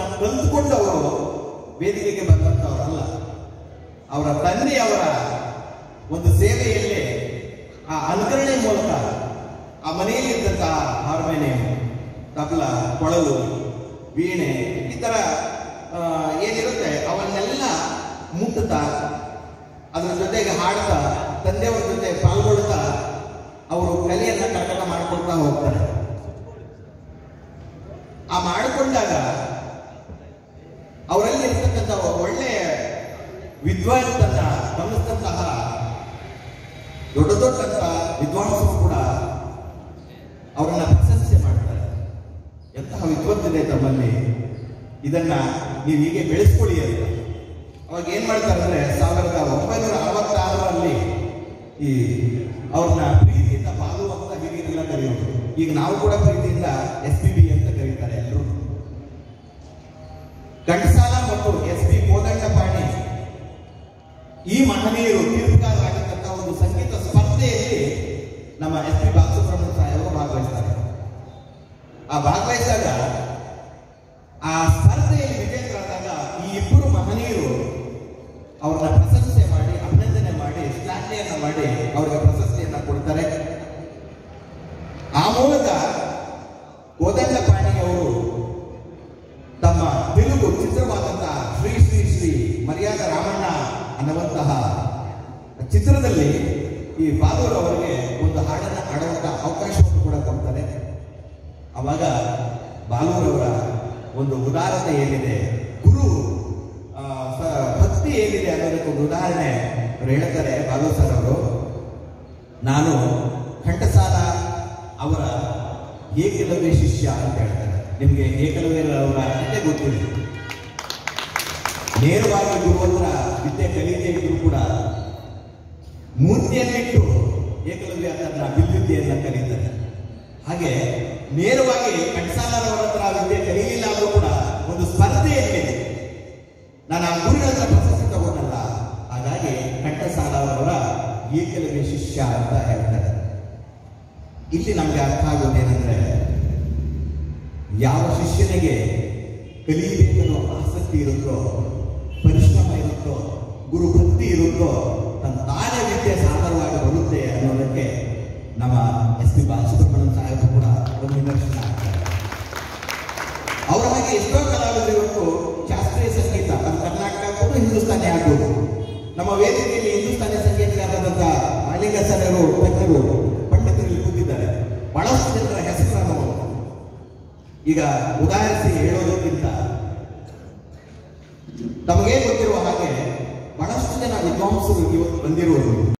ಕಲ್ತ್ಕೊಂಡು ಅವರು ವೇದಿಕೆಗೆ ಬಂದಂತವರಲ್ಲ ಅವರ ತಂದೆಯವರ ಒಂದು ಸೇವೆಯಲ್ಲಿ ಆ ಅನುಕರಣೆ ಮೂಲಕ ಆ ಮನೆಯಲ್ಲಿ ಇದ್ದಂತಹ ಹಾರ್ಮೋನಿಯಂ ತಬಲ ಕೊಳಲು ವೀಣೆ ಈ ತರ ಆ, ಏನಿರುತ್ತೆ ಅವನ್ನೆಲ್ಲ ಮುಟ್ಟುತ್ತಾ ಅದ್ರ ಜೊತೆಗೆ ಹಾಡ್ತಾ ತಂದೆಯವರ ಜೊತೆ ಪಾಲ್ಗೊಳ್ತಾ ಅವರು ಕಲೆಯನ್ನ ಕರಕಟ ಮಾಡ್ಕೊಳ್ತಾ ಹೋಗ್ತಾರೆ ಆ ಮಾಡಿಕೊಂಡಾಗ ಅವರಲ್ಲಿ ಇರ್ತಕ್ಕಂಥ ಒಳ್ಳೆಯ ವಿದ್ವಾಂಸನ್ನ ಗಮನಿಸಿದಂತಹ ದೊಡ್ಡ ದೊಡ್ಡಂತ ವಿದ್ವಾಂಸರು ಕೂಡ ಅವರನ್ನ ಪ್ರಶಂಸೆ ಮಾಡ್ತಾರೆ ಎಂತಹ ವಿದ್ವತ್ತಿದೆ ತಮ್ಮಲ್ಲಿ ಇದನ್ನ ನೀವು ಹೀಗೆ ಬೆಳೆಸ್ಕೊಳ್ಳಿ ಅಂತ ಅವಾಗ ಏನ್ ಮಾಡ್ತಾರೆ ಅಂದ್ರೆ ಸಾವಿರದ ಒಂಬೈನೂರ ಅರವತ್ತಾರರಲ್ಲಿ ಈ ಅವ್ರನ್ನ ಪ್ರೀತಿಯಿಂದ ಬಾಲು ಅಂತ ಹಿರಿಯರೆಲ್ಲ ಕರೆಯೋದು ಈಗ ನಾವು ಕೂಡ ಪ್ರೀತಿಯಿಂದ ಎಸ್ ಪಿ ಬಿ ಅಂತ ಕರೀತಾರೆ ಎಲ್ಲರೂ ಘಂಟಸಾಲ ಮತ್ತು ಎಸ್ ಪಿ ಕೋದಂಡಪಾಣಿ ಈ ಮಹನೀಯರು ತೀರ್ಪುಗಾರರಾಗಿರ್ತಕ್ಕಂಥ ಒಂದು ಸಂಗೀತ ಸ್ಪರ್ಧೆಯಲ್ಲಿ ನಮ್ಮ ಎಸ್ ಪಿ ಬಾಲಸುಬ್ರಹ್ಮಣ್ಯ ಸಾಹೇಬರು ಭಾಗವಹಿಸ್ತಾರೆ ಆ ಭಾಗವಹಿಸಿದಾಗ ಆ ಸ್ಪರ್ಧೆಯಲ್ಲಿ ವಿಜೇತರಾದಾಗ ಈ ಇಬ್ಬರು ಮಹನೀಯರು ಅವ್ರನ್ನ ಪ್ರಶಂಸೆ ಮಾಡಿ ಅಭಿನಂದನೆ ಮಾಡಿ ಶ್ಲಾಘನೆಯನ್ನ ಮಾಡಿ ಅವರಿಗೆ ಪ್ರಶಸ್ತಿಯನ್ನ ಕೊಡ್ತಾರೆ ಆ ಮೂಲಕ ಕೋದಂಡಪಾಣಿಯವರು ತಮ್ಮ ತೆಲುಗು ಚಿತ್ರವಾದಂತಹ ಶ್ರೀ ಶ್ರೀ ಶ್ರೀ ಮರ್ಯಾದ ರಾಮಣ್ಣ ಅನ್ನುವಂತಹ ಚಿತ್ರದಲ್ಲಿ ಈ ಬಾಲೂರ್ ಅವರಿಗೆ ಒಂದು ಹಾಡನ್ನ ಹಾಡುವಂತ ಅವಕಾಶವನ್ನು ಕೂಡ ಕೊಡ್ತಾರೆ ಅವಾಗ ಬಾಲೂರವರ ಒಂದು ಉದಾರತೆ ಏನಿದೆ ಗುರು ಆ, ಸ- ಭಕ್ತಿ ಏನಿದೆ ಅನ್ನೋದಕ್ಕೆ ಒಂದು ಉದಾಹರಣೆ ಅವ್ರು ಹೇಳ್ತಾರೆ ಬಾಲೂರ್ ಸರ್ ಅವರು ನಾನು ಘಂಟಸಾಲ ಅವರ ಏಕಲವ್ಯ ಶಿಷ್ಯ ಅಂತ ಹೇಳ್ತಾರೆ ನಿಮಗೆ ಏಕಲವ್ಯ ಅವರ ಕಥೆ ಗೊತ್ತಿದೆ ನೇರವಾಗಿ ಗುರುವಂತರ ವಿದ್ಯೆ ಕಲಿಯದೇ ಇದ್ರು ಕೂಡ ಮೂರ್ತಿಯನ್ನಿಟ್ಟು ಏಕಲವ್ಯ ತನ್ನ ಬಿಲ್ವಿದ್ಯೆಯನ್ನ ಕಲಿತಾರೆ ಹಾಗೆ ನೇರವಾಗಿ ಕಟ್ಸಾಲರವರ ಹತ್ರ ವಿದ್ಯೆ ಕಲಿಯಲಿಲ್ಲ ಆದ್ರೂ ಕೂಡ ಒಂದು ಸ್ಪರ್ಧೆಯಲ್ಲಿ ನಾನು ಆ ಗುರುಗಳ ಹತ್ರ ಪ್ರಶಸ್ತಿ ತಗೊಂಡಲ್ಲ ಹಾಗಾಗಿ ಕಂಠಸಾಲ ಅವರ ಏಕಲವ್ಯ ಶಿಷ್ಯ ಅಂತ ಹೇಳ್ತಾರೆ ಇಲ್ಲಿ ನಮ್ಗೆ ಅರ್ಥ ಆಗೋದೇನೆಂದ್ರೆ ಯಾವ ಶಿಷ್ಯನಿಗೆ ಕಲಿಯಬೇಕನ್ನೋ ಆಸಕ್ತಿ ಇರುತ್ತೋ ಪರಿಶ್ರಮ ಇರುತ್ತೋ ಗುರು ಭಕ್ತಿ ಇರುತ್ತೋ ತನ್ನ ತಾನೇ ವಿದ್ಯೆ ಸಾಧಾರವಾಗಿ ಬರುತ್ತೆ ಅನ್ನೋದಕ್ಕೆ ನಮ್ಮ ಎಸ್ ಪಿ ಬಾಲಸುಬ್ರಹ್ಮಣ್ಯಂ ಸಾಹೇಬರು ಕೂಡ ಒಂದು ನಿದರ್ಶನ ಆಗ್ತಾರೆ ಅವರ ಹಾಗೆ ಎಷ್ಟೋ ಕಲಾವಿದರು ಇವತ್ತು ಶಾಸ್ತ್ರೀಯ ಸಂಗೀತ ಅದು ಕರ್ನಾಟಕ ಆಗ್ಬೋದು ಹಿಂದೂಸ್ತಾನಿ ಆಗ್ಬೋದು ನಮ್ಮ ವೇದಿಕೆಯಲ್ಲಿ ಹಿಂದೂಸ್ತಾನಿ ಸಂಗೀತಗಾರರಾದಂಥ ಮಾಲಿಂಗ ಸರರು ತಜ್ಞರು ಪಂಡಿತರು ಇಲ್ಲಿ ಕೂತಿದ್ದಾರೆ ಬಹಳಷ್ಟು ಜನರ ಹೆಸರನ್ನು ಈಗ ಉದಾಹರಿಸಿ ಹೇಳೋದಕ್ಕಿಂತ ತಮಗೇ ಗೊತ್ತಿರುವ ಹಾಗೆ ಬಹಳಷ್ಟು ಜನ ವಿದ್ವಾಂಸರು ಇವತ್ತು ಬಂದಿರುವುದು